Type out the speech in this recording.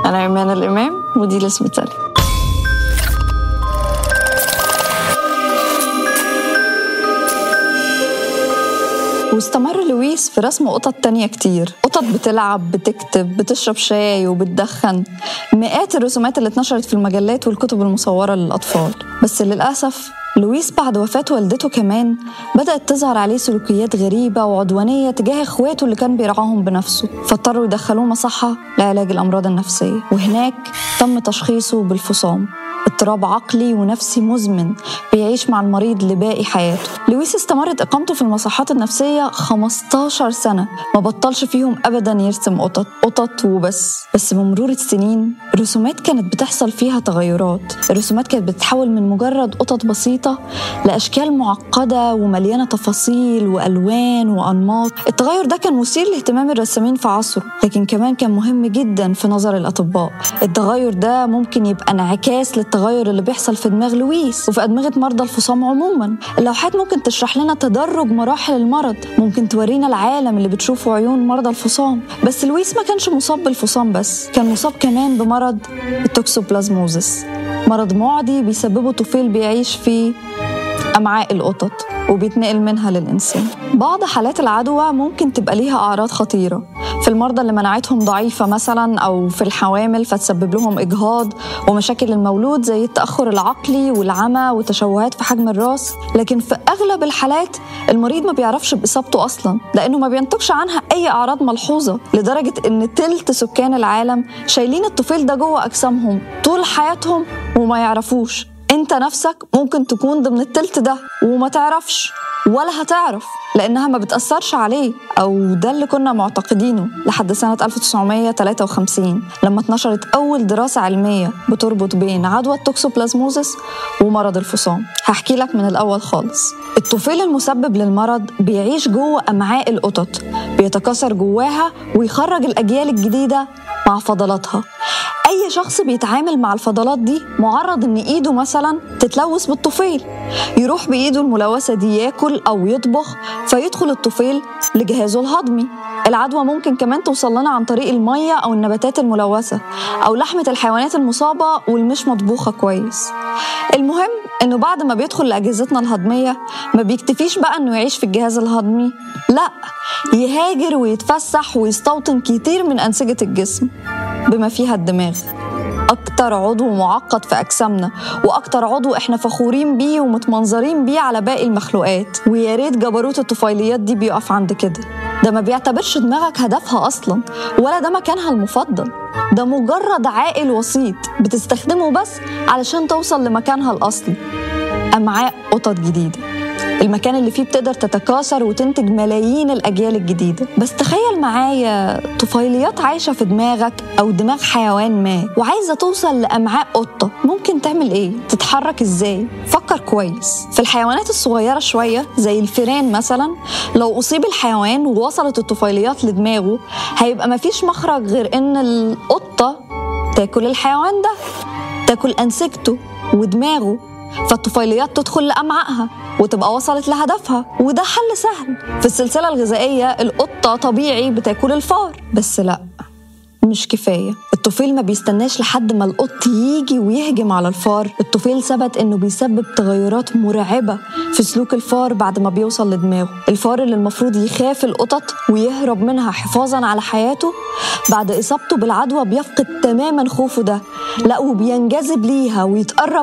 أنا إيمان الإمام ودي الإسبيتالي واستمر لويس في رسم قطط تانية كتير قطط بتلعب بتكتب بتشرب شاي وبتدخن مئات الرسومات اللي اتنشرت في المجلات والكتب المصورة للأطفال بس للأسف لويس بعد وفاة والدته كمان بدأت تظهر عليه سلوكيات غريبة وعدوانية تجاه اخواته اللي كان بيرعاهم بنفسه فاضطروا يدخلوه مصحة لعلاج الأمراض النفسية وهناك تم تشخيصه بالفصام اضطراب عقلي ونفسي مزمن بيعيش مع المريض لباقي حياته لويس استمرت إقامته في المصحات النفسية 15 سنة ما بطلش فيهم أبدا يرسم قطط قطط وبس بس بمرور السنين الرسومات كانت بتحصل فيها تغيرات الرسومات كانت بتتحول من مجرد قطط بسيطة لأشكال معقدة ومليانة تفاصيل وألوان وأنماط التغير ده كان مثير لاهتمام الرسامين في عصره لكن كمان كان مهم جدا في نظر الأطباء التغير ده ممكن يبقى انعكاس للتغير اللي بيحصل في دماغ لويس وفي أدمغة مرضى الفصام عموما اللوحات ممكن تشرح لنا تدرج مراحل المرض ممكن تورينا العالم اللي بتشوفه عيون مرضى الفصام بس لويس ما كانش مصاب بالفصام بس كان مصاب كمان بمرض التوكسوبلازموزس مرض معدي بيسببه طفيل بيعيش في أمعاء القطط وبيتنقل منها للإنسان بعض حالات العدوى ممكن تبقى ليها أعراض خطيرة في المرضى اللي مناعتهم ضعيفة مثلا أو في الحوامل فتسبب لهم إجهاض ومشاكل المولود زي التأخر العقلي والعمى وتشوهات في حجم الراس لكن في أغلب الحالات المريض ما بيعرفش بإصابته أصلا لأنه ما بينتجش عنها أي أعراض ملحوظة لدرجة إن تلت سكان العالم شايلين الطفيل ده جوه أجسامهم طول حياتهم وما يعرفوش انت نفسك ممكن تكون ضمن التلت ده وما تعرفش ولا هتعرف لانها ما بتاثرش عليه او ده اللي كنا معتقدينه لحد سنه 1953 لما اتنشرت اول دراسه علميه بتربط بين عدوى التوكسوبلازموزس ومرض الفصام هحكي لك من الاول خالص الطفيل المسبب للمرض بيعيش جوه امعاء القطط بيتكاثر جواها ويخرج الاجيال الجديده مع فضلاتها اي شخص بيتعامل مع الفضلات دي معرض ان ايده مثلا تتلوث بالطفيل يروح بايده الملوثه دي ياكل او يطبخ فيدخل الطفيل لجهازه الهضمي العدوى ممكن كمان توصل لنا عن طريق الميه او النباتات الملوثه او لحمه الحيوانات المصابه والمش مطبوخه كويس المهم انه بعد ما بيدخل لاجهزتنا الهضميه ما بيكتفيش بقى انه يعيش في الجهاز الهضمي لا يهاجر ويتفسح ويستوطن كتير من انسجه الجسم بما فيها الدماغ أكتر عضو معقد في أجسامنا وأكتر عضو إحنا فخورين بيه ومتمنظرين بيه على باقي المخلوقات ويا ريت جبروت الطفيليات دي بيقف عند كده ده ما بيعتبرش دماغك هدفها أصلا ولا ده مكانها المفضل ده مجرد عائل وسيط بتستخدمه بس علشان توصل لمكانها الأصلي أمعاء قطط جديدة المكان اللي فيه بتقدر تتكاثر وتنتج ملايين الأجيال الجديدة بس تخيل معايا طفيليات عايشة في دماغك أو دماغ حيوان ما وعايزة توصل لأمعاء قطة ممكن تعمل إيه؟ تتحرك إزاي؟ فكر كويس في الحيوانات الصغيرة شوية زي الفيران مثلا لو أصيب الحيوان ووصلت الطفيليات لدماغه هيبقى مفيش مخرج غير إن القطة تاكل الحيوان ده تاكل أنسجته ودماغه فالطفيليات تدخل لأمعائها وتبقى وصلت لهدفها وده حل سهل في السلسلة الغذائية القطة طبيعي بتاكل الفار بس لا مش كفاية الطفيل ما بيستناش لحد ما القط يجي ويهجم على الفار الطفيل ثبت انه بيسبب تغيرات مرعبة في سلوك الفار بعد ما بيوصل لدماغه الفار اللي المفروض يخاف القطط ويهرب منها حفاظا على حياته بعد إصابته بالعدوى بيفقد تماما خوفه ده لا وبينجذب ليها ويتقرب